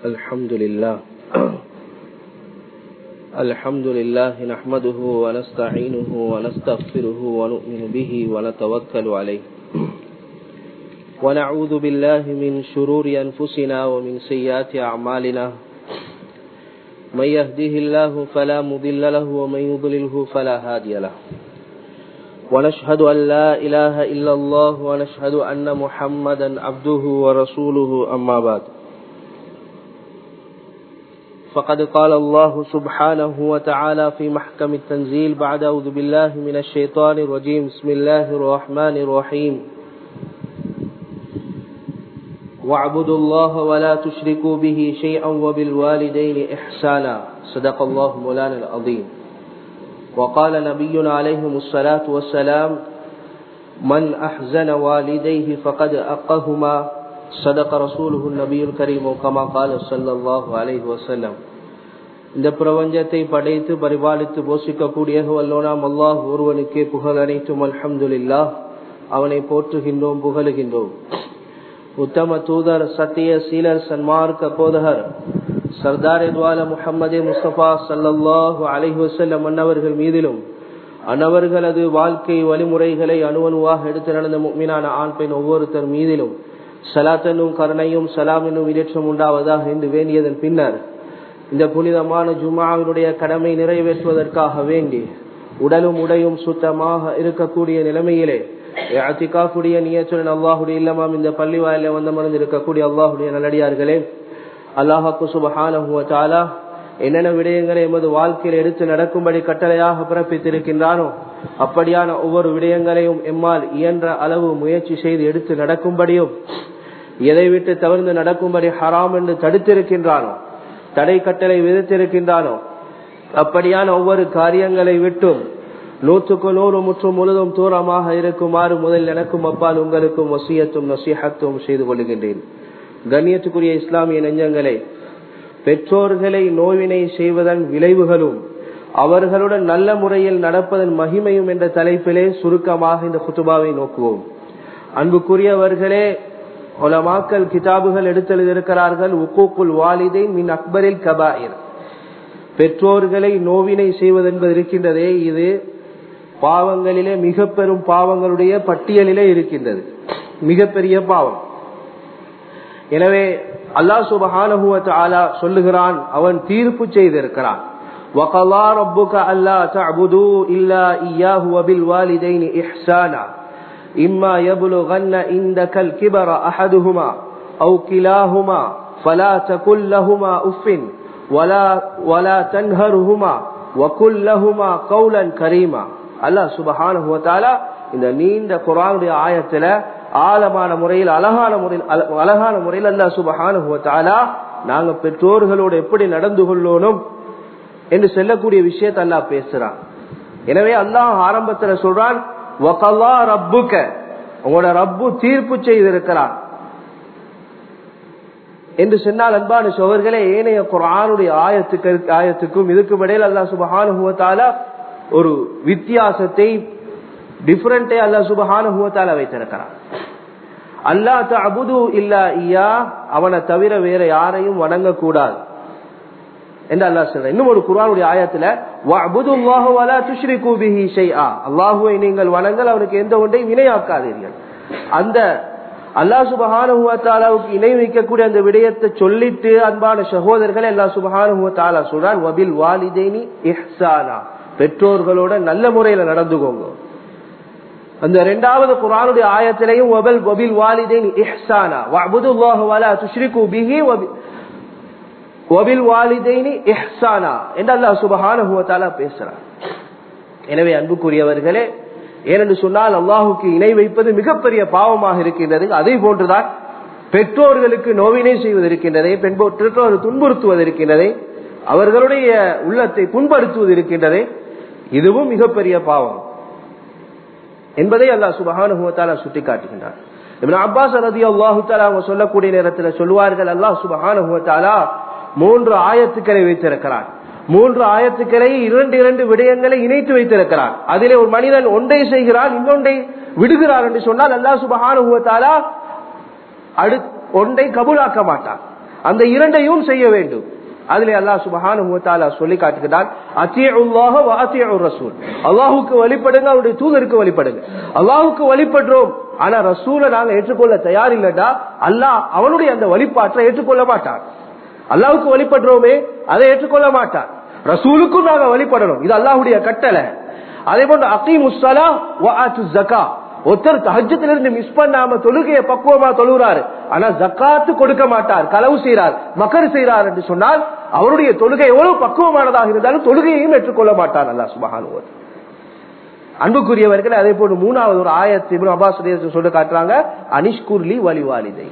الحمد لله الحمد لله نحمده ونستعينه ونستغفره ونؤمن به ونتوكل عليه ونعوذ بالله من شرور أنفسنا ومن سيئات أعمالنا من يهده الله فلا مضل له ومن يضلله فلا هادي له ونشهد أن لا إله إلا الله ونشهد أن محمدا عبده ورسوله أما بعد فقد قال الله سبحانه وتعالى في محكم التنزيل بعد أعوذ بالله من الشيطان الرجيم بسم الله الرحمن الرحيم واعبدوا الله ولا تشركوا به شيئا وبالوالدين إحسانا صدق الله مولانا العظيم وقال نبينا عليهم الصلاة والسلام من أحزن والديه فقد أقهما صدق رسوله النبي الكريم كما قال صلى الله عليه وسلم இந்த பிரபஞ்சத்தை படைத்து பரிபாலித்து போஷிக்கக்கூடிய வல்லோனாம் அல்லாஹ் ஒருவனுக்கே புகழ் அனைத்தும் அல்ஹம்துலில்லா அவனை போற்றுகின்றோம் புகழுகின்றோம் உத்தம தூதர் சத்திய சீலர் சன்மார்க்க போதகர் சர்தார் எத்வால முகமது முஸ்தபா சல்லாஹு அலஹி வசல்லம் அன்னவர்கள் மீதிலும் அன்னவர்களது வாழ்க்கை வழிமுறைகளை அணுவணுவாக எடுத்து நடந்த மீனான ஆண் பெண் ஒவ்வொருத்தர் மீதிலும் சலாத்தனும் கருணையும் சலாமினும் இடேற்றம் உண்டாவதாக என்று வேண்டியதன் பின்னர் இந்த புனிதமான ஜுமாவினுடைய கடமை நிறைவேற்றுவதற்காக வேண்டி உடலும் உடையும் சுத்தமாக இருக்கக்கூடிய நிலைமையிலே அத்திகாக்குடைய நியச்சுடன் அல்லாஹுடைய இல்லமாம் இந்த பள்ளி வாயில வந்த மறந்து இருக்கக்கூடிய அல்லாஹுடைய நல்லடியார்களே அல்லாஹாக்கு சுபஹானா என்னென்ன விடயங்களை எமது வாழ்க்கையில் எடுத்து நடக்கும்படி கட்டளையாக பிறப்பித்திருக்கின்றானோ அப்படியான ஒவ்வொரு விடயங்களையும் எம்மால் இயன்ற அளவு முயற்சி செய்து எடுத்து நடக்கும்படியும் எதை விட்டு தவிர்த்து நடக்கும்படி ஹராம் என்று தடுத்திருக்கின்றானோ தடை கட்டளை விதித்திருக்கின்றானோ அப்படியான ஒவ்வொரு காரியங்களை விட்டும் நூற்றுக்கு நூறு முற்றும் முழுதும் தூரமாக இருக்குமாறு முதல் எனக்கும் அப்பால் உங்களுக்கும் வசியத்தும் நசீகத்தும் செய்து கொள்கின்றேன் கண்ணியத்துக்குரிய இஸ்லாமிய நெஞ்சங்களை பெற்றோர்களை நோவினை செய்வதன் விளைவுகளும் அவர்களுடன் நல்ல முறையில் நடப்பதன் மகிமையும் என்ற தலைப்பிலே சுருக்கமாக இந்த குத்துபாவை நோக்குவோம் அன்புக்குரியவர்களே ஒலமாக்கல் கிதாபுகள் எடுத்தெழுதிருக்கிறார்கள் உக்கூக்குல் வாலிதை மின் அக்பரில் கபாயிர் பெற்றோர்களை நோவினை செய்வதென்பது இருக்கின்றதே இது பாவங்களிலே மிக பெரும் பாவங்களுடைய பட்டியலிலே இருக்கின்றது மிகப்பெரிய பாவம் எனவே அல்லா சுபஹானஹுவத் ஆலா சொல்லுகிறான் அவன் தீர்ப்பு செய்திருக்கிறான் وقضى ربك ألا تعبدوا إلا إياه وبالوالدين إحسانا إما يبلغن عندك الكبر أحدهما أو كلاهما فلا تكن لهما أف ولا ولا تنهرهما وكن لهما قولا كريما الله سبحانه وتعالى இந்த நீண்ட குரானுடைய ஆயத்துல ஆழமான முறையில் அழகான முறையில் அழகான முறையில் அல்லா சுபஹானுவத்தாலா நாங்க பெற்றோர்களோடு எப்படி நடந்து கொள்ளணும் என்று சொல்லக்கூடிய விஷயத்த அல்லா பேசுறான் எனவே அல்லாஹ் ஆரம்பத்துல சொல்றான் ரப்புக்க உங்களோட ரப்பு தீர்ப்பு செய்திருக்கிறான் என்று சொன்னால் அன்பான சோழர்களே ஏனைய குரானுடைய ஆயத்துக்கு ஆயத்துக்கும் இதுக்கும் இடையில் அல்லா சுபஹானுவத்தால ஒரு வித்தியாசத்தை டிஃபரண்டே அல்லா சுபஹானுவத்தால வைத்திருக்கிறான் அல்லா அபுது இல்லா ஐயா அவனை தவிர வேற யாரையும் வணங்கக்கூடாது என்று அல்லா சொல்ற இன்னும் ஒரு குரானுடைய ஆயத்துல அல்லாஹுவை நீங்கள் வணங்கல் அவனுக்கு எந்த ஒன்றையும் இணையாக்காதீர்கள் அந்த அல்லா சுபஹானுக்கு இணை வைக்கக்கூடிய அந்த விடயத்தை சொல்லிட்டு அன்பான சகோதரர்கள் அல்லா சுபஹானுவத்தாலா சொல்றான் வபில் வாலிதேனி இஹ்சானா பெற்றோர்களோட நல்ல முறையில நடந்துக்கோங்க அந்த இரண்டாவது குரானுடைய ஆயத்திலையும் வபல் வபில் வாலிதேன் இஹ்சானா வஅபுதுல்லாஹ வலா துஷ்ரிகு பிஹி வபில் வாலிதைனி இஹ்சானா என்று அல்லாஹ் சுபஹானஹு வ தஆலா பேசுறார் எனவே அன்புக்குரியவர்களே ஏனென்று சொன்னால் அல்லாஹுக்கு இணை வைப்பது மிகப்பெரிய பாவமாக இருக்கின்றது அதே போன்றுதான் பெற்றோர்களுக்கு நோவினை செய்வது இருக்கின்றதே பெற்றோர் துன்புறுத்துவது இருக்கின்றதே அவர்களுடைய உள்ளத்தை புண்படுத்துவது இருக்கின்றதே இதுவும் மிகப்பெரிய பாவம் என்பதை அல்லாஹ் சுபஹானுவத்தாலா சுட்டி காட்டுகின்றார் அப்பாஸ் ரதி அல்லாஹு அவங்க சொல்லக்கூடிய நேரத்தில் சொல்லுவார்கள் அல்லாஹ் சுபஹானுவத்தாலா மூன்று ஆயத்துக்களை வைத்திருக்கிறார் மூன்று ஆயத்துக்களை இரண்டு இரண்டு விடயங்களை இணைத்து வைத்திருக்கிறார் அதிலே ஒரு மனிதன் ஒன்றை செய்கிறான் இன்னொன்றை விடுகிறார் என்று சொன்னால் அல்லா சுபஹானுவத்தாலா அடு ஒன்றை கபூலாக்க மாட்டான் அந்த இரண்டையும் செய்ய வேண்டும் அதுல அல்லாஹ் சுபஹான சொல்லி காட்டுகிறான் ரசூல் அல்லாஹுக்கு வழிபடுங்க அவருடைய தூதருக்கு வழிபடுங்க அல்லாஹுக்கு வழிபடுறோம் ஆனா ரசூலை நாங்க ஏற்றுக்கொள்ள தயார் இல்லடா அல்லாஹ் அவனுடைய அந்த வழிபாட்டை ஏற்றுக்கொள்ள மாட்டான் அல்லாவுக்கு வழிபடுறோமே அதை ஏற்றுக்கொள்ள மாட்டான் ரசூலுக்கும் நாங்க வழிபடணும் இது அல்லாஹுடைய கட்டளை அதே போன்று அகீம் உஸ்ஸலா ஜக்கா ஒருத்தர் தஹஜத்திலிருந்து மிஸ் பண்ணாம தொழுகையை பக்குவமா தொழுகிறாரு ஆனா ஜக்காத்து கொடுக்க மாட்டார் களவு செய்கிறார் மக்கர் செய்கிறார் என்று சொன்னால் அவருடைய தொழுகை எவ்வளவு பக்குவமானதாக இருந்தாலும் தொழுகையையும் ஏற்றுக்கொள்ள மாட்டார் அல்லா சுபகானுவர் அன்புக்குரியவர்கள் அதே போன்று மூணாவது ஒரு ஆயத்தை அப்பாஸ் சொல்லி காட்டுறாங்க அனிஷ்குர்லி வலிவாலிதை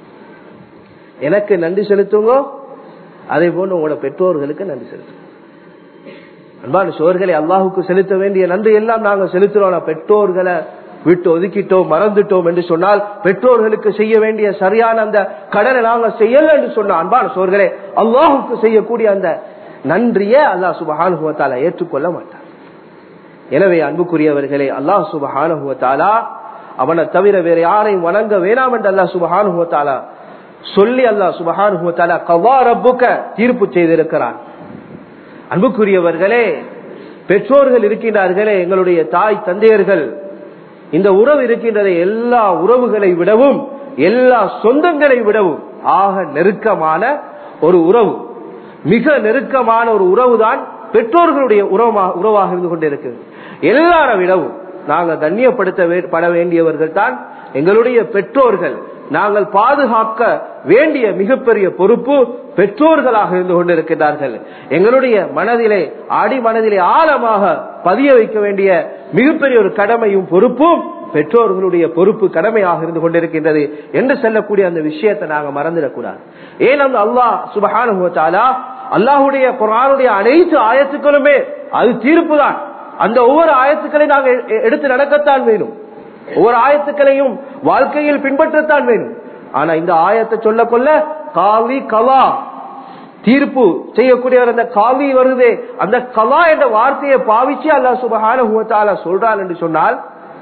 எனக்கு நன்றி செலுத்துங்க அதே போன்று உங்களோட பெற்றோர்களுக்கு நன்றி செலுத்துங்க அன்பான சோர்களை அல்லாஹுக்கு செலுத்த வேண்டிய நன்றி எல்லாம் நாங்க செலுத்துறோம் பெற்றோர்களை விட்டு ஒதுக்கிட்டோம் மறந்துட்டோம் என்று சொன்னால் பெற்றோர்களுக்கு செய்ய வேண்டிய சரியான அந்த கடனை நாங்க செய்யல என்று சொன்ன அன்பான சோர்களே அல்லாஹுக்கு செய்யக்கூடிய அந்த நன்றியை அல்லாஹ் சுபஹானுவத்தால ஏற்றுக்கொள்ள மாட்டார் எனவே அன்புக்குரியவர்களே அல்லாஹ் சுபஹானுவத்தாலா அவனை தவிர வேற யாரையும் வணங்க வேணாம் என்று அல்லாஹ் சுபஹானுவத்தாலா சொல்லி அல்லாஹ் சுபஹானுவத்தாலா கவா ரப்புக்க தீர்ப்பு செய்திருக்கிறான் அன்புக்குரியவர்களே பெற்றோர்கள் இருக்கின்றார்களே எங்களுடைய தாய் தந்தையர்கள் இந்த உறவு இருக்கின்றதை எல்லா உறவுகளை விடவும் எல்லா சொந்தங்களை விடவும் ஆக நெருக்கமான ஒரு உறவு மிக நெருக்கமான ஒரு உறவு தான் பெற்றோர்களுடைய உறவாக இருந்து கொண்டிருக்கிறது எல்லார விடவும் நாங்கள் தண்ணியப்படுத்த பட வேண்டியவர்கள் தான் எங்களுடைய பெற்றோர்கள் நாங்கள் பாதுகாக்க வேண்டிய மிகப்பெரிய பொறுப்பு பெற்றோர்களாக இருந்து கொண்டிருக்கிறார்கள் எங்களுடைய மனதிலே அடி மனதிலே ஆழமாக பதிய வைக்க வேண்டிய மிகப்பெரிய ஒரு கடமையும் பொறுப்பும் பெற்றோர்களுடைய பொறுப்பு கடமையாக இருந்து கொண்டிருக்கின்றது என்று சொல்லக்கூடிய அந்த விஷயத்தை நாங்க மறந்துடக்கூடாது ஏன் அந்த அல்லாஹ் சுபகானுபவத்தாலா அல்லாஹுடைய குரானுடைய அனைத்து ஆயத்துக்களுமே அது தீர்ப்பு தான் அந்த ஒவ்வொரு ஆயத்துக்களையும் நாங்க எடுத்து நடக்கத்தான் வேணும் ஒவ்வொரு ஆயத்துக்களையும் வாழ்க்கையில் பின்பற்றத்தான் வேணும் ஆனா இந்த ஆயத்தை சொல்ல கொள்ள காவி கலா தீர்ப்பு செய்யக்கூடியவர் அந்த காவி வருதே அந்த கலா என்ற வார்த்தையை பாவிச்சு அல்லா சுபகான சொல்றான் என்று சொன்னால்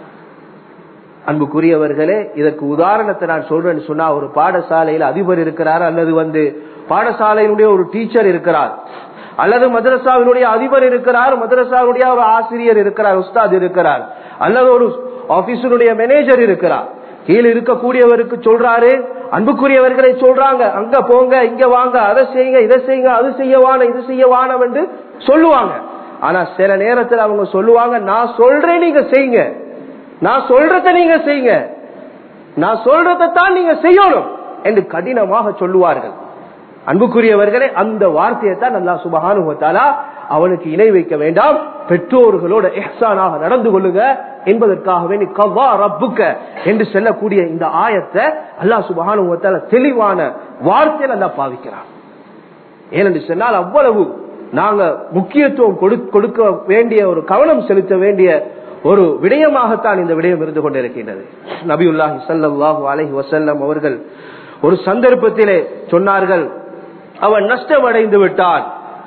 அன்புக்குரியவர்களே இதற்கு உதாரணத்தை நான் சொல்றேன்னு சொன்னா ஒரு பாடசாலையில் அதிபர் இருக்கிறார் அல்லது வந்து பாடசாலையினுடைய ஒரு டீச்சர் இருக்கிறார் அல்லது மதரசாவினுடைய அதிபர் இருக்கிறார் மதரசாவுடைய ஒரு ஆசிரியர் இருக்கிறார் உஸ்தாத் இருக்கிறார் அல்லது ஒரு ஆபீஸருடைய மேனேஜர் இருக்கிறார் கீழே இருக்கக்கூடியவருக்கு சொல்றாரு அன்புக்குரியவர்களை சொல்றாங்க அங்க போங்க இங்க வாங்க அதை செய்யுங்க இதை செய்யுங்க அது செய்யவான இது செய்யவானம் என்று சொல்லுவாங்க ஆனா சில நேரத்தில் அவங்க சொல்லுவாங்க நான் சொல்றேன் நீங்க செய்யுங்க நான் சொல்றத நீங்க செய்யுங்க நான் சொல்றதான் நீங்க செய்யணும் என்று கடினமாக சொல்லுவார்கள் அன்புக்குரியவர்களே அந்த வார்த்தையை தான் நல்லா சுபகானுவத்தாலா அவனுக்கு இணை வைக்க வேண்டாம் பெற்றோர்களோட எஹ்சானாக நடந்து கொள்ளுங்க என்பதற்காக வேண்டி கவா ரப்புக்க என்று சொல்லக்கூடிய இந்த ஆயத்தை அல்லா சுபகானுவத்தால தெளிவான வார்த்தையில் நல்லா பாவிக்கிறான் ஏனென்று சொன்னால் அவ்வளவு நாங்க முக்கியத்துவம் கொடுக்க வேண்டிய ஒரு கவனம் செலுத்த வேண்டிய ஒரு விடயமாகத்தான் இந்த விடயம் இருந்து கொண்டிருக்கின்றது நபியுல்லாஹி சல்லாஹூ அலஹி வசல்லம் அவர்கள் ஒரு சந்தர்ப்பத்திலே சொன்னார்கள் அவன் நஷ்டமடைந்து விட்டான்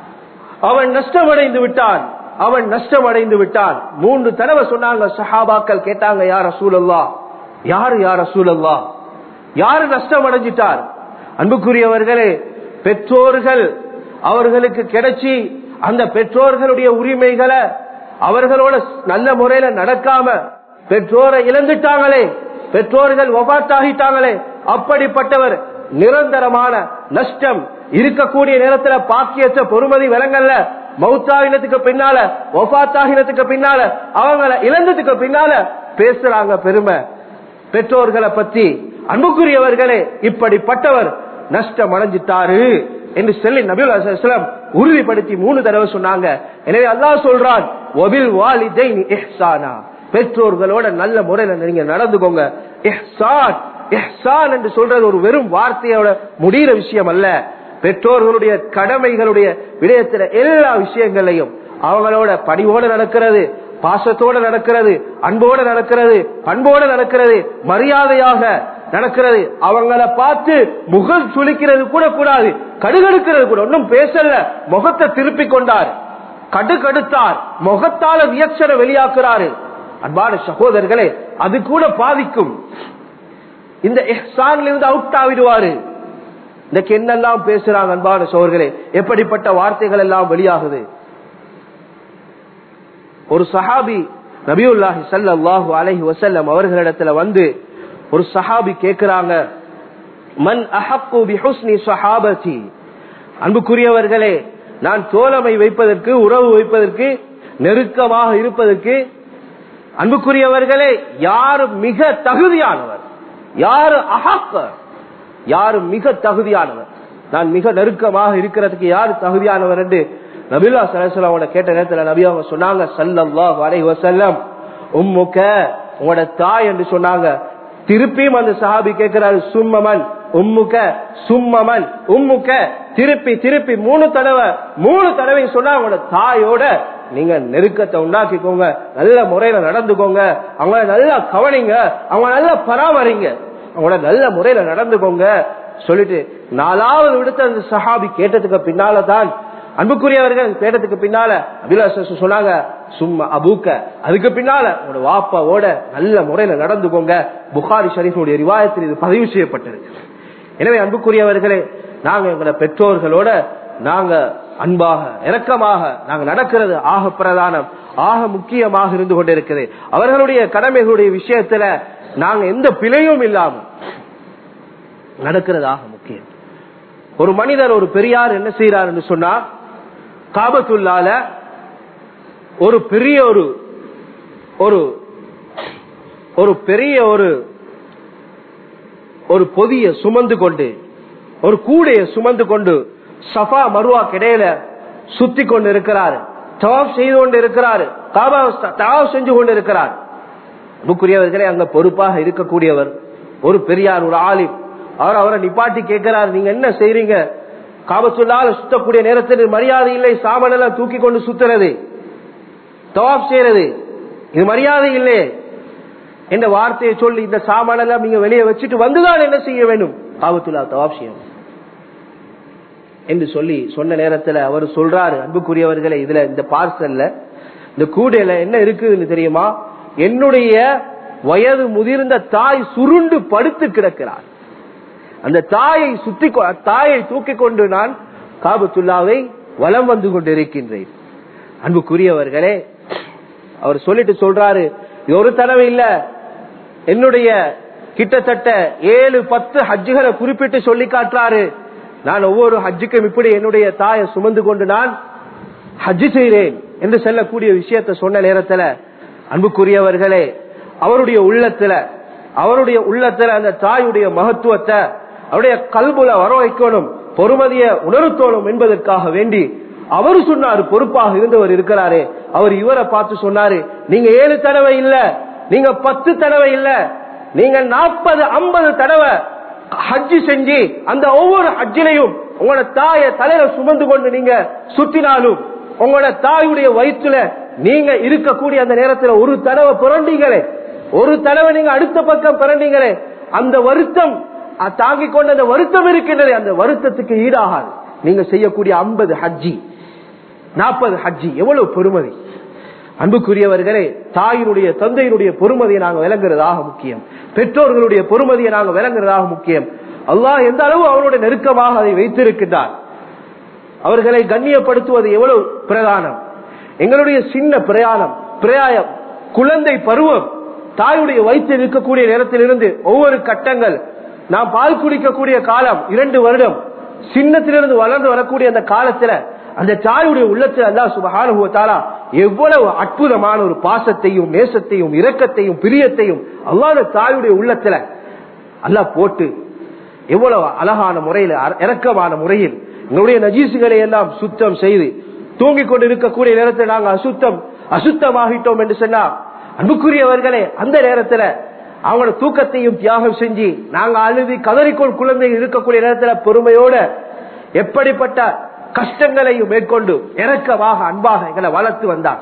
அவன் நஷ்டமடைந்து விட்டான் அவன் நஷ்டமடைந்து விட்டான் மூன்று தடவை சொன்னாங்க சஹாபாக்கள் கேட்டாங்க யார் ரசூலல்லா யாரு யார் ரசூலல்லா யாரு நஷ்டம் அடைஞ்சிட்டார் அன்புக்குரியவர்களே பெற்றோர்கள் அவர்களுக்கு கிடைச்சி அந்த பெற்றோர்களுடைய உரிமைகளை அவர்களோட நல்ல முறையில நடக்காம பெற்றோரை இழந்துட்டாங்களே பெற்றோர்கள் ஒபாத்தாகிட்டாங்களே அப்படிப்பட்டவர் நிரந்தரமான நஷ்டம் இருக்கக்கூடிய நேரத்துல பாக்கியற்ற பொறுமதி விலங்கல்ல மௌத்தாகினத்துக்கு பின்னால ஒபாத்தாகினத்துக்கு பின்னால அவங்கள இழந்ததுக்கு பின்னால பேசுறாங்க பெருமை பெற்றோர்களை பத்தி அன்புக்குரியவர்களே இப்படிப்பட்டவர் நஷ்டம் அடைஞ்சிட்டாரு என்று சொல்லி நபில் அசலம் உறுதிப்படுத்தி மூணு தடவை சொன்னாங்க எனவே அல்லாஹ் சொல்றான் ஒபில் வாலிதைன் இஹ்சானா பெற்றோர்களோட நல்ல முறையில நீங்க நடந்துக்கோங்க இஹ்சான் இஹ்சான் என்று சொல்றது ஒரு வெறும் வார்த்தையோட முடிகிற விஷயம் அல்ல பெற்றோர்களுடைய கடமைகளுடைய விடயத்துல எல்லா விஷயங்களையும் அவங்களோட பணிவோட நடக்கிறது பாசத்தோட நடக்கிறது அன்போட நடக்கிறது பண்போட நடக்கிறது மரியாதையாக நடக்கிறது அவங்கள பார்த்து முகம் சுளிக்கிறது கூட கூடாது கடுகடுக்கிறது கூட ஒன்னும் பேசல முகத்தை திருப்பி கொண்டார் கடுகடுத்தார் முகத்தால வியக்ஷனை வெளியாக்குறாரு அன்பான சகோதரர்களே அது கூட பாதிக்கும் இந்த எஹ்சான்ல இருந்து அவுட் ஆவிடுவாரு இன்னைக்கு என்னெல்லாம் பேசுறாங்க அன்பான சோர்களே எப்படிப்பட்ட வார்த்தைகள் எல்லாம் வெளியாகுது ஒரு சஹாபி நபியுல்லாஹி ஸல்லல்லாஹு அலைஹி வஸல்லம் அவர்களிடத்துல வந்து ஒரு சஹாபி கேக்குறாங்க மன் அஹப்பு பிஹுஸ்னி ஸஹாபதி அன்புக்குரியவர்களே நான் தோழமை வைப்பதற்கு உறவு வைப்பதற்கு நெருக்கமாக இருப்பதற்கு அன்புக்குரியவர்களே யார் மிக தகுதியானவர் யார் அஹக்க யார் மிக தகுதியானவர் நான் மிக நெருக்கமாக இருக்கிறதுக்கு யார் தகுதியானவர் என்று நபிலா சலசலாவோட கேட்ட நேரத்தில் நபி அவங்க சொன்னாங்க சல்லல்லாஹு அலைஹி வஸல்லம் உம்முக்க உங்களோட தாய் என்று சொன்னாங்க திருப்பியும் அந்த சஹாபி கேட்கிறாரு சும்மமன் உம்முக்க சும்மமன் உம்முக்க திருப்பி திருப்பி மூணு தடவை மூணு தடவை சொன்னா உங்களோட தாயோட நீங்க நெருக்கத்தை உண்டாக்கிக்கோங்க நல்ல முறையில நடந்துக்கோங்க அவங்கள நல்லா கவனிங்க அவங்க நல்லா பராமரிங்க அவங்கள நல்ல முறையில நடந்துக்கோங்க சொல்லிட்டு நாலாவது விடுத்த அந்த சஹாபி கேட்டதுக்கு பின்னாலதான் அன்புக்குரியவர்கள் கேட்டதுக்கு பின்னால அபிலாஷ சொன்னாங்க சும்மா அபூக்க அதுக்கு பின்னால உங்களோட வாப்பாவோட நல்ல முறையில நடந்துக்கோங்க புகாரி ஷரீஃபுடைய ரிவாயத்தில் இது பதிவு செய்யப்பட்டிருக்கு எனவே அன்புக்குரியவர்களே நாங்க எங்களோட பெற்றோர்களோட நாங்க அன்பாக இரக்கமாக நாங்க நடக்கிறது ஆக பிரதானம் ஆக முக்கியமாக இருந்து கொண்டிருக்கிறது அவர்களுடைய கடமைகளுடைய விஷயத்துல நாங்க எந்த பிழையும் இல்லாம நடக்கிறது ஆக முக்கியம் ஒரு மனிதர் ஒரு பெரியார் என்ன செய்யறாருன்னு சொன்னா காபத்துள்ளால ஒரு பெரிய ஒரு ஒரு ஒரு பெரிய ஒரு ஒரு பொதிய சுமந்து கொண்டு ஒரு கூடைய சுமந்து கொண்டு சஃபா மருவா கிடையில சுத்தி கொண்டு இருக்கிறார் தவாப் செய்து கொண்டு இருக்கிறார் காபா தவாப் செஞ்சு கொண்டு இருக்கிறார் அன்புக்குரியவர்களே அங்க பொறுப்பாக இருக்கக்கூடியவர் ஒரு பெரியார் ஒரு ஆலிம் அவர் அவரை நிப்பாட்டி கேட்கிறார் நீங்க என்ன செய்றீங்க காபத்துள்ளால சுத்தக்கூடிய நேரத்தில் மரியாதை இல்லை சாமனெல்லாம் தூக்கி கொண்டு சுத்துறது தவாப் செய்யறது இது மரியாதை இல்லையே என்ற வார்த்தையை சொல்லி இந்த சாமானெல்லாம் நீங்க வெளியே வச்சுட்டு வந்துதான் என்ன செய்ய வேண்டும் காபத்துல்லா தவாப் செய்யணும் என்று சொல்லி சொன்ன நேரத்துல அவர் சொல்றாரு அன்புக்குரியவர்களை இதுல இந்த பார்சல்ல இந்த கூடையில என்ன இருக்குன்னு தெரியுமா என்னுடைய வயது முதிர்ந்த தாய் சுருண்டு படுத்து கிடக்கிறார் அந்த தாயை சுத்தி தாயை தூக்கி கொண்டு நான் காபத்துல்லாவை வலம் வந்து கொண்டிருக்கின்றேன் அன்புக்குரியவர்களே அவர் சொல்லிட்டு சொல்றாரு இது ஒரு தடவை இல்ல என்னுடைய கிட்டத்தட்ட ஏழு பத்து ஹஜ்ஜுகளை குறிப்பிட்டு சொல்லி காட்டுறாரு நான் ஒவ்வொரு ஹஜ்ஜுக்கும் இப்படி என்னுடைய தாயை சுமந்து கொண்டு நான் ஹஜ்ஜு செய்கிறேன் என்று செல்லக்கூடிய விஷயத்த சொன்ன நேரத்துல அன்புக்குரியவர்களே அவருடைய உள்ளத்துல அவருடைய உள்ளத்துல அந்த தாயுடைய மகத்துவத்தை அவருடைய கல்புல வர வைக்கணும் பொறுமதிய உணர்த்தோணும் என்பதற்காக வேண்டி அவர் சொன்னாரு பொறுப்பாக இருந்தவர் இருக்கிறாரே அவர் இவரை பார்த்து சொன்னாரு நீங்க ஏழு தடவை இல்ல நீங்க பத்து தடவை இல்ல நீங்க நாற்பது ஐம்பது தடவை ஹஜ்ஜி செஞ்சு அந்த ஒவ்வொரு ஹஜ்ஜிலையும் உங்களோட தாய தலையில சுமந்து கொண்டு நீங்க சுத்தினாலும் உங்களோட தாயுடைய வயிற்றுல நீங்க இருக்கக்கூடிய அந்த நேரத்துல ஒரு தடவை புரண்டீங்களே ஒரு தடவை நீங்க அடுத்த பக்கம் பிறந்தீங்களே அந்த வருத்தம் தாங்கிக் கொண்ட அந்த வருத்தம் இருக்கின்றது அந்த வருத்தத்துக்கு ஈடாகாது நீங்க செய்யக்கூடிய ஐம்பது ஹஜ்ஜி நாற்பது ஹஜ்ஜி எவ்வளவு பெருமதி அன்புக்குரியவர்களே தாயினுடைய தந்தையினுடைய பொறுமதியை நாங்கள் விளங்குறதாக முக்கியம் பெற்றோர்களுடைய பொறுமதியை நாங்கள் விளங்குறதாக முக்கியம் அல்லாஹ் எந்த அளவு அவருடைய நெருக்கமாக அதை வைத்திருக்கின்றார் அவர்களை கண்ணியப்படுத்துவது எவ்வளவு பிரதானம் எங்களுடைய சின்ன பிரயாணம் பிரயாயம் குழந்தை பருவம் தாயுடைய வயிற்றில் இருக்கக்கூடிய நேரத்திலிருந்து ஒவ்வொரு கட்டங்கள் நாம் பால் குடிக்கக்கூடிய காலம் இரண்டு வருடம் சின்னத்திலிருந்து வளர்ந்து வரக்கூடிய அந்த காலத்துல அந்த தாயுடைய உள்ளத்தில் அல்லா சுபகானுபவத்தாலா எவ்வளவு அற்புதமான ஒரு பாசத்தையும் நேசத்தையும் இரக்கத்தையும் பிரியத்தையும் அல்லாத தாயுடைய உள்ளத்துல அல்லா போட்டு எவ்வளவு அழகான முறையில் இறக்கமான முறையில் எங்களுடைய நஜீசுகளை எல்லாம் சுத்தம் செய்து தூங்கிக் கொண்டு இருக்கக்கூடிய நேரத்தில் நாங்கள் அசுத்தம் அசுத்தமாகிட்டோம் என்று சொன்னா அன்புக்குரியவர்களே அந்த நேரத்துல அவங்களோட தூக்கத்தையும் தியாகம் செஞ்சு நாங்க அழுதி கதறிக்கொள் குழந்தைகள் இருக்கக்கூடிய நேரத்துல பொறுமையோட எப்படிப்பட்ட கஷ்டங்களையும் மேற்கொண்டு இறக்கமாக அன்பாக எங்களை வளர்த்து வந்தார்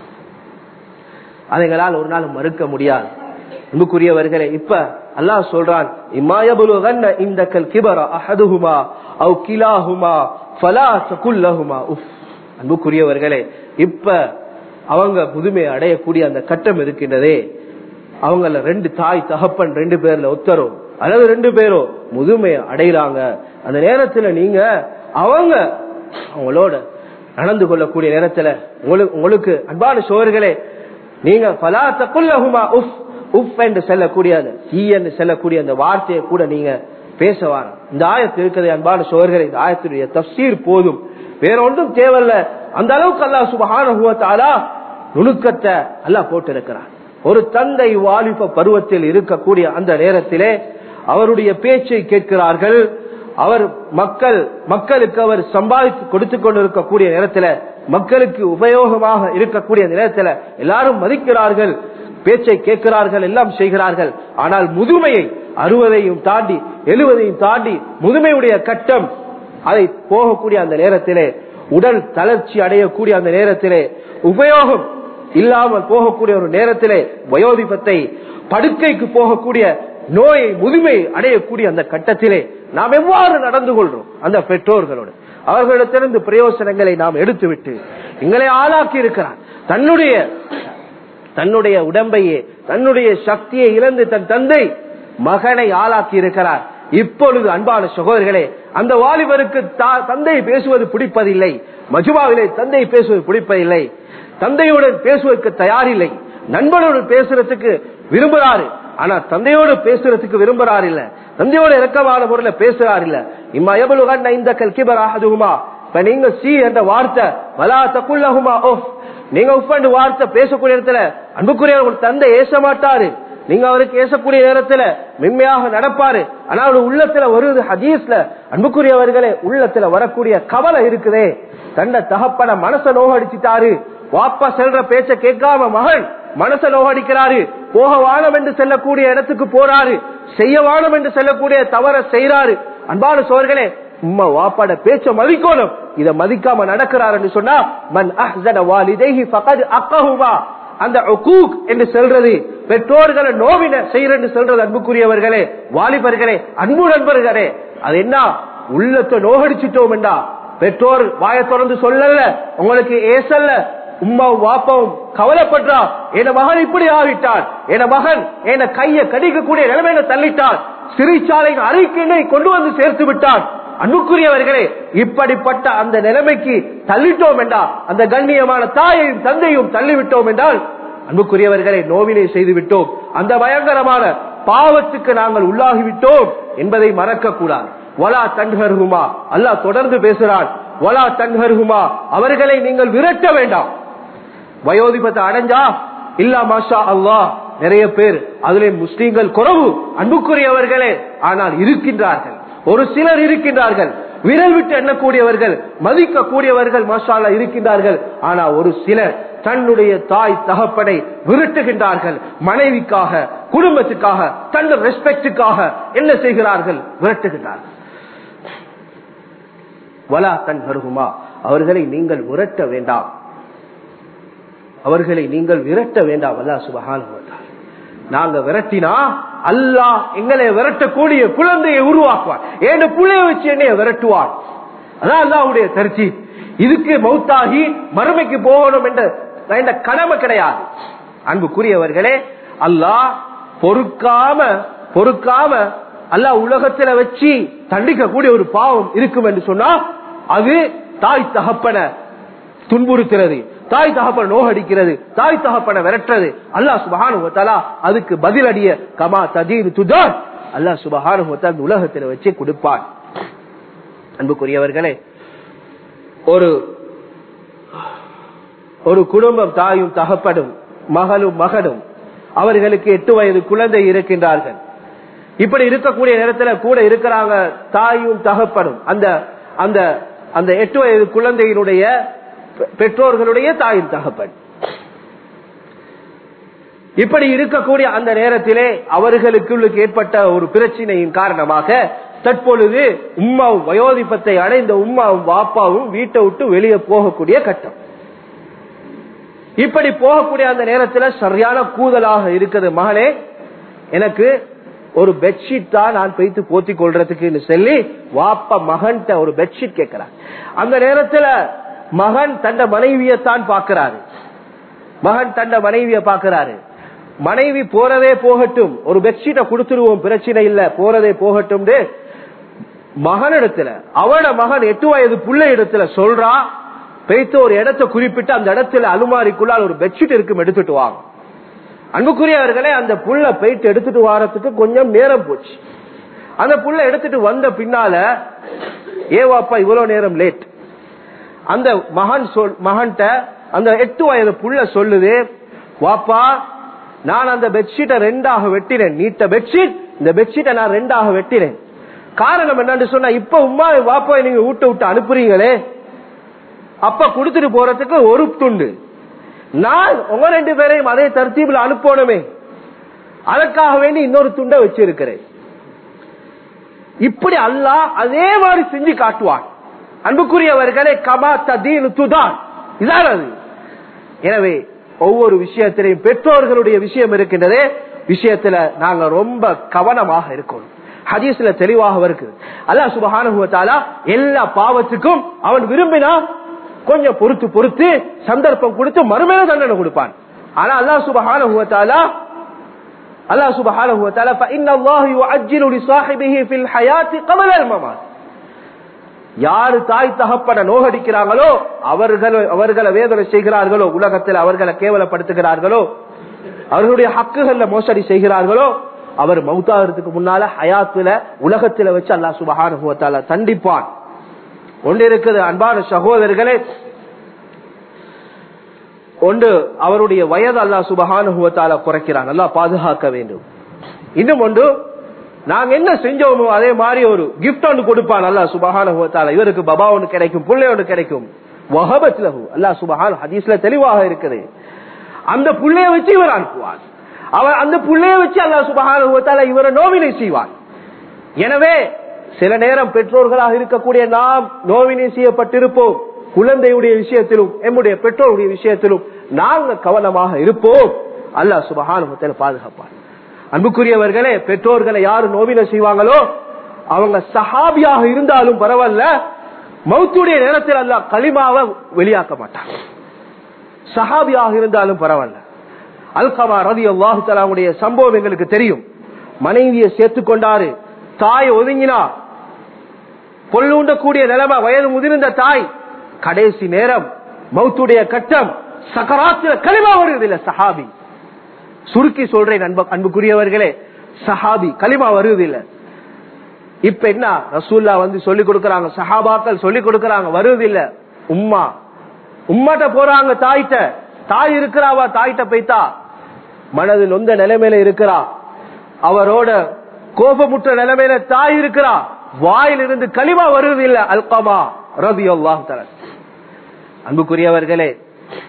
அதை எங்களால் ஒரு நாள் மறுக்க முடியாது அன்புக்குரியவர்களே இப்ப அல்லாஹ் சொல்றான் இம்மாயபுலுகன்ன இந்த கல் கிபர அஹதுஹுமா அவ் கிலாஹுமா ஃபலா தகுல்லஹுமா உஃப் அன்புக்குரியவர்களே இப்ப அவங்க புதுமையை அடையக்கூடிய அந்த கட்டம் இருக்கின்றதே அவங்கள ரெண்டு தாய் தகப்பன் ரெண்டு பேர்ல ஒத்தரும் அல்லது ரெண்டு பேரோ முதுமை அடைகிறாங்க அந்த நேரத்துல நீங்க அவங்க அவங்களோட நடந்து கொள்ளக்கூடிய நேரத்துல உங்களுக்கு உங்களுக்கு அன்பான சோர்களே நீங்க பலா தக்குல்லஹுமா உஃப் உஃப் என்று செல்லக்கூடிய அந்த தீ என்று செல்லக்கூடிய அந்த வார்த்தையை கூட நீங்க பேசவான இந்த ஆயத்து இருக்கிறது அன்பான சோர்களே இந்த ஆயத்துடைய தப்சீர் போதும் வேற ஒன்றும் தேவையில்ல அந்த அளவுக்கு அல்லாஹ் சுபஹான நுணுக்கத்தை அல்லாஹ் போட்டு இருக்கிறார் ஒரு தந்தை வாலிப பருவத்தில் இருக்கக்கூடிய அந்த நேரத்திலே அவருடைய பேச்சை கேட்கிறார்கள் அவர் மக்கள் மக்களுக்கு அவர் சம்பாதித்து கொடுத்து கொண்டிருக்கக்கூடிய நேரத்தில் மக்களுக்கு உபயோகமாக இருக்கக்கூடிய நேரத்தில் எல்லாரும் மதிக்கிறார்கள் பேச்சை கேட்கிறார்கள் எல்லாம் செய்கிறார்கள் ஆனால் முதுமையை அறுபதையும் தாண்டி எழுவதையும் தாண்டி முதுமையுடைய கட்டம் அதை போகக்கூடிய அந்த நேரத்திலே உடல் தளர்ச்சி அடையக்கூடிய அந்த நேரத்திலே உபயோகம் இல்லாமல் போகக்கூடிய ஒரு நேரத்திலே வயோதிபத்தை படுக்கைக்கு போகக்கூடிய நோயை முதுமை அடையக்கூடிய அந்த கட்டத்திலே நாம் எவ்வாறு நடந்து கொள்றோம் அந்த பெற்றோர்களோடு அவர்களிடத்திலிருந்து பிரயோசனங்களை நாம் எடுத்துவிட்டு எங்களை ஆளாக்கி இருக்கிறார் தன்னுடைய தன்னுடைய உடம்பையே தன்னுடைய சக்தியை இழந்து தன் தந்தை மகனை ஆளாக்கி இருக்கிறார் இப்பொழுது அன்பான சகோதரர்களே அந்த வாலிபருக்கு தந்தை பேசுவது பிடிப்பதில்லை மஜுபாவிலே தந்தை பேசுவது பிடிப்பதில்லை தந்தையுடன் பேசுவதற்கு தயாரில்லை நண்பனுடன் பேசுறதுக்கு விரும்புறாரு ஆனா தந்தையோடு பேசுறதுக்கு விரும்புறாரு இல்ல தந்தையோட இறக்கமான முறையில பேசுறாரு இல்ல இம்மா எவ்வளவு இந்த கல்கிபர் ஆகுதுமா இப்ப நீங்க சி என்ற வார்த்தை வலா தக்குள்ளகுமா ஓஃப் நீங்க உப்பண்டு வார்த்தை பேசக்கூடிய இடத்துல அன்புக்குரிய ஒரு தந்தை ஏச மாட்டாரு நீங்க அவருக்கு ஏசக்கூடிய நேரத்துல மென்மையாக நடப்பாரு ஆனா அவர் உள்ளத்துல வருது ஹதீஸ்ல அன்புக்குரியவர்களே உள்ளத்துல வரக்கூடிய கவலை இருக்குதே தண்ட தகப்பன மனச நோகடிச்சுட்டாரு வாப்பா செல்ற பேச்ச கேட்காம மகன் மனச நோகடிக்கிறாரு போக வானம் என்று செல்லக்கூடிய இடத்துக்கு போறாரு செய்ய வானம் என்று செல்லக்கூடிய தவற செய்யறாரு அன்பான சோர்களே உம்மா வாப்பாட பேச்ச மதிக்கணும் இத மதிக்காம நடக்கிறார் சொன்னா மன் அஹ்ஸன வாலிதைஹி ஃபகத் அக்கஹுமா அந்த உகூக் என்று சொல்றது பெற்றோர்களை நோவின செய்யறது சொல்றது அன்புக்குரியவர்களே வாலிபர்களே அன்பு நண்பர்களே அது என்ன உள்ளத்தை நோகடிச்சிட்டோம் என்றா பெற்றோர் வாய தொடர்ந்து சொல்லல உங்களுக்கு ஏசல்ல உமாவும் வாப்பாவும் கவலைப்படுறா என் மகன் இப்படி ஆகிட்டான் என் மகன் என் கையை கடிக்கக்கூடிய நிலைமையில தள்ளிட்டான் சிறைச்சாலையின் அறிக்கையை கொண்டு வந்து சேர்த்து விட்டான் அன்புக்குரியவர்களே இப்படிப்பட்ட அந்த நிலைமைக்கு தள்ளிட்டோம் என்றா அந்த கண்ணியமான தாயையும் தந்தையும் தள்ளிவிட்டோம் என்றால் அன்புக்குரியவர்களை நோவினை செய்து விட்டோம் அந்த பயங்கரமான பாவத்துக்கு நாங்கள் உள்ளாகிவிட்டோம் என்பதை மறக்க கூடாது வலா தன்ஹருகுமா அல்லாஹ் தொடர்ந்து பேசுறான் வலா தன்ஹருகுமா அவர்களை நீங்கள் விரட்ட வேண்டாம் வயோதிபத்தை அடைஞ்சா இல்லா மாஷா அல்லாஹ் நிறைய பேர் அதிலே முஸ்லீம்கள் குறவு அன்புக்குரியவர்களே ஆனால் இருக்கின்றார்கள் ஒரு சிலர் இருக்கின்றார்கள் விரல் விட்டு எண்ணக்கூடியவர்கள் மதிக்க கூடியவர்கள் மாஷாலா இருக்கின்றார்கள் ஆனா ஒரு சிலர் தன்னுடைய தாய் தகப்பனை விரட்டுகின்றார்கள் மனைவிக்காக குடும்பத்துக்காக தன் ரெஸ்பெக்டுக்காக என்ன செய்கிறார்கள் விரட்டுகின்றார்கள் வலா தன் வருகுமா அவர்களை நீங்கள் விரட்ட வேண்டாம் அவர்களை நீங்கள் விரட்ட வேண்டாம் அல்லா சுபகான நாங்க விரட்டினா அல்லாஹ் எங்களை விரட்டக்கூடிய குழந்தையை உருவாக்குவார் ஏன் புள்ளைய வச்சு என்னைய விரட்டுவார் அதான் அல்லாவுடைய தரிசி இதுக்கு மௌத்தாகி மறுமைக்கு போகணும் என்ற என்ற கடமை கிடையாது அன்புக்குரியவர்களே அல்லாஹ் பொறுக்காம பொறுக்காம அல்லாஹ் உலகத்துல வச்சு தண்டிக்கக்கூடிய ஒரு பாவம் இருக்கும் என்று சொன்னா அது தாய் தகப்பன துன்புறுத்துறது தாய் தகப்பன நோகடிக்கிறது தாய் தகப்பன விரட்டுறது அல்லாஹ் சுபஹானு அதுக்கு பதிலடிய கமா ததீர் துதான் அல்லாஹ் சுபஹானு அந்த உலகத்துல வச்சு கொடுப்பான் அன்புக்குரியவர்களே ஒரு ஒரு குடும்பம் தாயும் தகப்படும் மகளும் மகனும் அவர்களுக்கு எட்டு வயது குழந்தை இருக்கின்றார்கள் இப்படி இருக்கக்கூடிய நேரத்தில் கூட இருக்கிறாங்க தாயும் தகப்படும் அந்த அந்த அந்த எட்டு வயது குழந்தையினுடைய பெற்றோர்களுடைய தாயின் தகப்பன் இப்படி இருக்கக்கூடிய அந்த நேரத்திலே அவர்களுக்கு ஏற்பட்ட ஒரு பிரச்சனையின் காரணமாக தற்பொழுது உம்மாவும் வயோதிபத்தை அடைந்த உம்மாவும் வாப்பாவும் வீட்டை விட்டு வெளியே போகக்கூடிய கட்டம் இப்படி போகக்கூடிய அந்த நேரத்தில் சரியான கூதலாக இருக்குது மகனே எனக்கு ஒரு பெட்ஷீட் தான் நான் போய்த்து போத்தி கொள்றதுக்குன்னு சொல்லி வாப்ப மகன்கிட்ட ஒரு பெட்ஷீட் கேட்கிறார் அந்த நேரத்தில் மகன் தண்ட மனைவியத்தான் பார்க்கிறாரு மகன் தண்ட மனைவிய பார்க்கிறாரு மனைவி போறதே போகட்டும் ஒரு பெட்ஷீட்டை கொடுத்துருவோம் பிரச்சனை இல்ல போறதே போகட்டும் மகனிடத்துல அவன மகன் எட்டு வயது பிள்ளை இடத்துல சொல்றா பெய்த்து ஒரு இடத்தை குறிப்பிட்டு அந்த இடத்துல அலுமாரிக்குள்ளால் ஒரு பெட்ஷீட் இருக்கும் எடுத்துட்டு வாங்க அன்புக்குரியவர்களே அந்த புள்ள போயிட்டு எடுத்துட்டு வாரத்துக்கு கொஞ்சம் நேரம் போச்சு அந்த புள்ள எடுத்துட்டு வந்த பின்னால ஏவாப்பா இவ்வளவு நேரம் லேட் அந்த மகன் சொல் மகன்கிட்ட அந்த எட்டு வயது புள்ள சொல்லுது வாப்பா நான் அந்த பெட்ஷீட்டை ரெண்டாக வெட்டினேன் நீட்ட பெட்ஷீட் இந்த பெட்ஷீட்டை நான் ரெண்டாக வெட்டினேன் காரணம் என்னன்னு சொன்னா இப்ப உமா வாப்பா நீங்க வீட்டை விட்டு அனுப்புறீங்களே அப்ப கொடுத்துட்டு போறதுக்கு ஒரு துண்டு நான் உங்க ரெண்டு பேரையும் அதே தர்த்தீபில் அனுப்பணுமே அதற்காக வேண்டி இன்னொரு துண்டை வச்சிருக்கிறேன் இப்படி அல்லா அதே மாதிரி செஞ்சு காட்டுவான் அன்புக்குரியவர்களே கமா தீன் துதான் இதான் அது எனவே ஒவ்வொரு விஷயத்திலையும் பெற்றோர்களுடைய விஷயம் இருக்கின்றதே விஷயத்துல நாங்க ரொம்ப கவனமாக இருக்கணும் ஹதீஸ்ல தெளிவாக இருக்கு அல்லா சுபகானுபவத்தாலா எல்லா பாவத்துக்கும் அவன் விரும்பினா கொஞ்சம் பொறுத்து பொறுத்து சந்தர்ப்பம் கொடுத்து மறுமையில தண்டனை கொடுப்பான் ஆனா அல்லா சுபகானுபவத்தாலா அல்லா சுபகானுபவத்தாலா فإن الله يعجل لصاحبه في الحياة قبل الممات யாரு தாய் தகப்பன நோகடிக்கிறாங்களோ அவர்கள் அவர்களை வேதனை செய்கிறார்களோ உலகத்தில் அவர்களை கேவலப்படுத்துகிறார்களோ அவர்களுடைய ஹக்குகள்ல மோசடி செய்கிறார்களோ அவர் மௌத்தாகிறதுக்கு முன்னால ஹயாத்துல உலகத்துல வச்சு அல்லா சுபகானுபவத்தால தண்டிப்பான் ஒன்று இருக்குது அன்பான சகோதரர்களே ஒன்று அவருடைய வயது அல்லா சுபகானுபவத்தால குறைக்கிறான் நல்லா பாதுகாக்க வேண்டும் இன்னும் ஒன்று நாங்க என்ன செஞ்சோமோ அதே மாதிரி ஒரு கிஃப்ட் ஒன்று கொடுப்பான் அல்லா சுபகானுபவத்தால இவருக்கு பபா ஒன்று கிடைக்கும் பிள்ளை ஒன்று கிடைக்கும் வஹபத்லஹு அல்லா சுபஹான் ஹதீஸ்ல தெளிவாக இருக்குது அந்த புள்ளைய வச்சு இவர் அனுப்புவார் அவர் அந்த புள்ளைய வச்சு அல்லா சுபகானுபவத்தால இவரை நோவினை செய்வார் எனவே சில நேரம் பெற்றோர்களாக இருக்கக்கூடிய நாம் நோவினை செய்யப்பட்டிருப்போம் குழந்தையுடைய விஷயத்திலும் எம்முடைய பெற்றோருடைய விஷயத்திலும் நாங்கள் கவனமாக இருப்போம் அல்லா சுபகானுபவத்தில் பாதுகாப்பார் அன்புக்குரியவர்களே பெற்றோர்களை யாரு நோவினை செய்வாங்களோ அவங்க சஹாபியாக இருந்தாலும் பரவாயில்ல மௌத்துடைய நேரத்தில் அல்ல களிமாவை வெளியாக்க மாட்டாங்க சஹாபியாக இருந்தாலும் பரவாயில்ல அல்கமா ரதி அல்லாஹுடைய சம்பவம் எங்களுக்கு தெரியும் மனைவியை சேர்த்துக் கொண்டாரு தாய் ஒதுங்கினா பொல்லூண்டக்கூடிய நிலைமை வயது முதிர்ந்த தாய் கடைசி நேரம் மௌத்துடைய கட்டம் சக்கராத்திர களிமா வருவதில்லை சஹாபி சுருக்கி சொல்றேன் அன்பு அன்புக்குரியவர்களே சஹாபி களிமா வருவதில்லை இப்ப என்ன ரசூல்லா வந்து சொல்லி கொடுக்கறாங்க சஹாபாக்கள் சொல்லி கொடுக்கறாங்க வருவதில்லை உம்மா உம்மாட்ட போறாங்க தாய்கிட்ட தாய் இருக்கிறாவா தாய்கிட்ட போய்த்தா மனது நொந்த நிலைமையில இருக்கிறா அவரோட கோபமுற்ற நிலைமையில தாய் இருக்கிறா வாயிலிருந்து களிமா வருவதில்லை அல்கமா ரவி அல்லாஹ் அன்புக்குரியவர்களே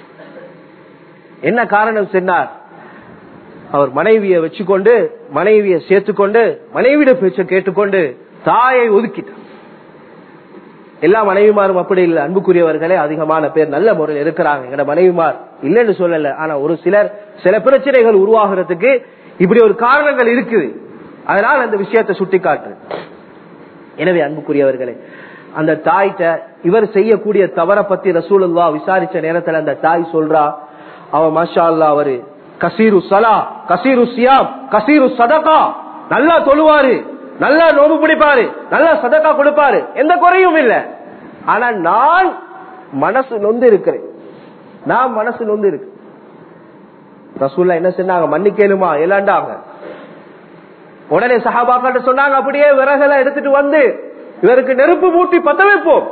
என்ன காரணம் சொன்னார் அவர் மனைவியை வச்சுக்கொண்டு மனைவியை சேர்த்துக்கொண்டு மனைவியிட பேச்ச கேட்டுக்கொண்டு தாயை ஒதுக்கிட்டார் எல்லா மனைவிமாரும் அப்படி இல்லை அன்புக்குரியவர்களே அதிகமான பேர் நல்ல முறையில் இருக்கிறாங்க எங்கட மனைவிமார் இல்லைன்னு சொல்லல ஆனா ஒரு சிலர் சில பிரச்சனைகள் உருவாகிறதுக்கு இப்படி ஒரு காரணங்கள் இருக்குது அதனால் அந்த விஷயத்தை சுட்டி காட்டு எனவே அன்புக்குரியவர்களே அந்த தாய்கிட்ட இவர் செய்யக்கூடிய தவற பத்தி ரசூலுல்லா விசாரிச்ச நேரத்துல அந்த தாய் சொல்றா அவ மாஷா அல்லா அவரு கசீரு சலா கசீரு சியாம் கசீரு சதகா நல்லா தொழுவாரு நல்லா நோம்பு பிடிப்பாரு நல்லா சதக்கா கொடுப்பாரு எந்த குறையும் இல்ல ஆனா நான் மனசு நொந்து இருக்கிறேன் நான் மனசு நொந்து இருக்கு ரசூல்லா என்ன சொன்னாங்க மன்னிக்கலுமா எல்லாண்டாங்க உடனே சஹாபாக்கிட்ட சொன்னாங்க அப்படியே விறகெல்லாம் எடுத்துட்டு வந்து இவருக்கு நெருப்பு மூட்டி பத்த வைப்போம்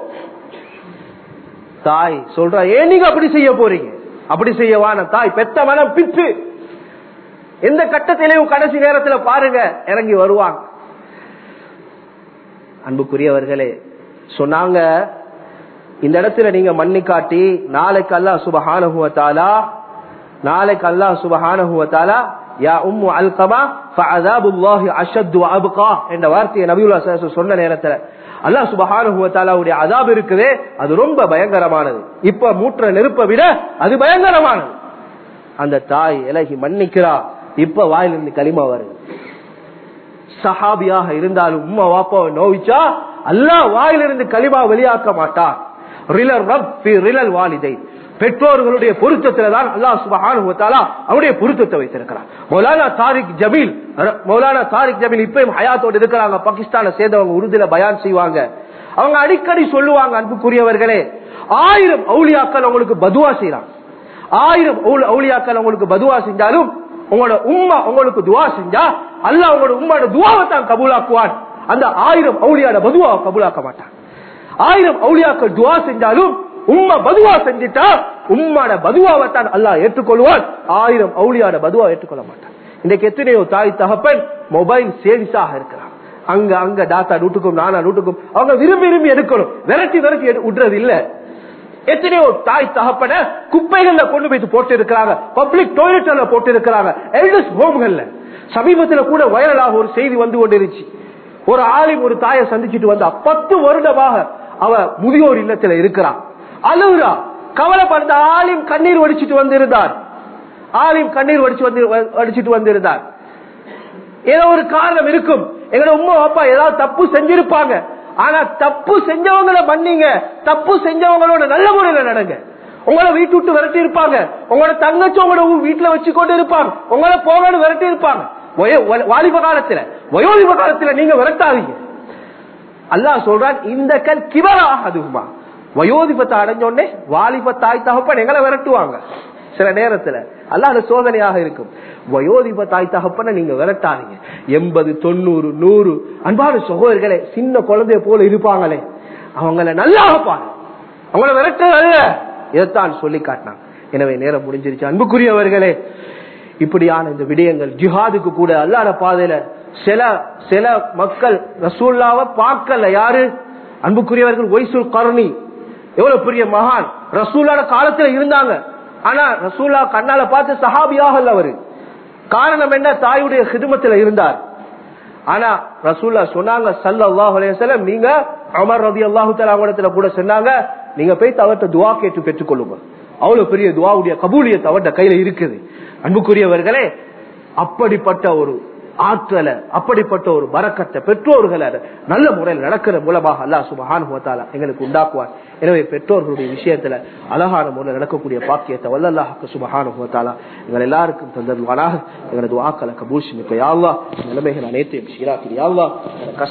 தாய் சொல்றா ஏன் நீங்க அப்படி செய்ய போறீங்க அப்படி செய்யவான தாய் பெத்த மனம் பிச்சு எந்த கட்டத்திலையும் கடைசி நேரத்துல பாருங்க இறங்கி வருவாங்க அன்புக்குரியவர்களே சொன்னாங்க இந்த இடத்துல நீங்க மண்ணி காட்டி நாளைக்கு அல்லா சுபஹானுவத்தாலா நாளைக்கு அல்லா சுபஹானுவத்தாலா யா உம்மு அல்கமா ஃபஅதாபுல்லாஹி அஷத்து அப்கா என்ற வார்த்தையை நபியுல்லா சொன்ன நேரத்துல அல்லாஹ் சுபஹானுடைய அதாப் இருக்குதே அது ரொம்ப பயங்கரமானது இப்ப மூற்ற நெருப்பை விட அது பயங்கரமானது அந்த தாய் இலகி மன்னிக்கிறா இப்ப வாயிலிருந்து களிமா வருது சஹாபியாக இருந்தாலும் உம்மா வாப்பாவை நோவிச்சா அல்லாஹ் வாயிலிருந்து களிமா வெளியாக்க மாட்டான் ரிலர் ரப் ரிலல் வாலிதை பெற்றோர்களுடைய பொருத்தத்துல தான் அல்லாஹ் சுபஹானஹு வ தஆலா அவருடைய பொருத்தத்தை வைத்திருக்கிறார் மௌலானா தாரிக் ஜமீல் ர- மௌலானா தாரிக் ஜமீல் இப்பயும் ஹயாத்தோடு இருக்கிறாங்க பாகிஸ்தானை சேர்ந்தவங்க உருதுல பயான் செய்வாங்க அவங்க அடிக்கடி சொல்லுவாங்க அன்புக்குரியவர்களே ஆயிரம் அவுலியாக்கள் அவங்களுக்கு பதுவா செய்யறாங்க ஆயிரம் அவுல- அவுலியாக்கள் உங்களுக்கு பதுவா செஞ்சாலும் உங்களோட உம்மா உங்களுக்கு துவா செஞ்சா அல்லாஹ் உங்களோட உம்மாட துவாவை தான் கபூலாக்குவான் அந்த ஆயிரம் அவுலியாட பதுவாவை கபூலாக்க மாட்டான் ஆயிரம் அவுலியாக்கள் துவா செஞ்சாலும் உம்மா பதுவா செஞ்சுட்டா உம்மாட பதுவாவை தான் அல்லாஹ் ஏற்றுக்கொள்வான் ஆயிரம் அவுலியாட பதுவா ஏற்றுக்கொள்ள மாட்டான் இன்னைக்கு எத்தனையோ தாய் தகப்பன் மொபைல் சேல்ஸாக இருக்கிறான் அங்க அங்க டாத்தா நூட்டுக்கும் நானா நூட்டுக்கும் அவங்க விரும்பி விரும்பி எடுக்கணும் விரட்டி விரட்டி எடு- விடுறது இல்ல எத்தனையோ தாய் தகப்பன குப்பைகள்ல கொண்டு போய் போட்டு இருக்கிறாங்க பப்ளிக் டாய்லெட்ல போட்டு இருக்கிறாங்க எல்டர்ஸ் ஹோம்கள்ல சமீபத்துல கூட வைரலாக ஒரு செய்தி வந்து கொண்டிருச்சு ஒரு ஆலிம் ஒரு தாயை சந்திச்சுட்டு வந்தா பத்து வருடமாக அவ முதியோர் இல்லத்துல இருக்கிறான் அழுகுறா கவலைப்படுத்த ஆலிம் கண்ணீர் வடிச்சிட்டு வந்திருந்தார் ஆலிம் கண்ணீர் வடிச்சு வந்து வடிச்சிட்டு வந்திருந்தார் ஏதோ ஒரு காரணம் இருக்கும் எங்களோட உமா அப்பா ஏதாவது தப்பு செஞ்சிருப்பாங்க ஆனா தப்பு செஞ்சவங்கள பண்ணீங்க தப்பு செஞ்சவங்களோட நல்ல முறையில நடங்க உங்களை வீட்டு விட்டு விரட்டி இருப்பாங்க உங்களோட தங்கச்சி உங்களோட ஊ- வீட்டுல வச்சு கொண்டு இருப்பாங்க உங்களை போகணும் விரட்டி இருப்பாங்க வயோ- வ- வாலிப காலத்துல வயோதிப காலத்துல நீங்க விரட்டாதீங்க அல்லாஹ் சொல்றான் இந்த கல் கிபராக அதுமா வயோதிபத்தை அடைஞ்ச உடனே வாலிப தாய் தகப்பன் எங்களை விரட்டுவாங்க சில நேரத்துல அல்லாத சோதனையாக இருக்கும் வயோதிப தாய் தகப்பனை நீங்க விரட்டாதீங்க எண்பது தொண்ணூறு நூறு அன்பான சகோதரர்களே சின்ன குழந்தைய போல இருப்பாங்களே அவங்கள நல்லா பாரு அவங்கள விரட்ட அல்ல இதைத்தான் சொல்லி காட்டினாங்க எனவே நேரம் முடிஞ்சிருச்சு அன்புக்குரியவர்களே இப்படியான இந்த விடயங்கள் ஜிஹாதுக்கு கூட அல்லாத பாதையில சில சில மக்கள் ரசூல்லாவை பார்க்கல யாரு அன்புக்குரியவர்கள் ஒய்சுல் கருணி எவ்வளவு பெரிய மகான் ரசூல்லாட காலத்துல இருந்தாங்க ஆனா ரசூல்லா கண்ணால பார்த்து சஹாபியாக அவரு காரணம் என்ன தாயுடைய ஹிதுமத்துல இருந்தார் ஆனா ரசூல்லா சொன்னாங்க சல்லல்லாஹு அலைஹி வஸல்லம் நீங்க அமர் ரதி அல்லாஹு தஆலா கூட சொன்னாங்க நீங்க போய் அவர்கிட்ட துவா கேட்டு பெற்றுக்கொள்ளுங்க அவ்வளவு பெரிய துவாவுடைய கபூலியத் அவர்கிட்ட கையில இருக்குது அன்புக்குரியவர்களே அப்படிப்பட்ட ஒரு ஆற்றலை அப்படிப்பட்ட ஒரு பறக்கத்தை பெற்றோர்களை நல்ல முறையில் நடக்கிற மூலமாக அல்லாஹ் சுபஹான் எங்களுக்கு உண்டாக்குவார் எனவே பெற்றோர்களுடைய விஷயத்துல அழகான முறையில் நடக்கக்கூடிய பாக்கியத்தை வல்லல்லாஹுக்கு சுபஹான் எங்கள் எல்லாருக்கும் தந்தருவானாக எங்களது வாக்களை கபூஷ் மிக்க யாழ்லா நிலைமைகள் அனைத்தையும் சீராக்கிறியாள்லா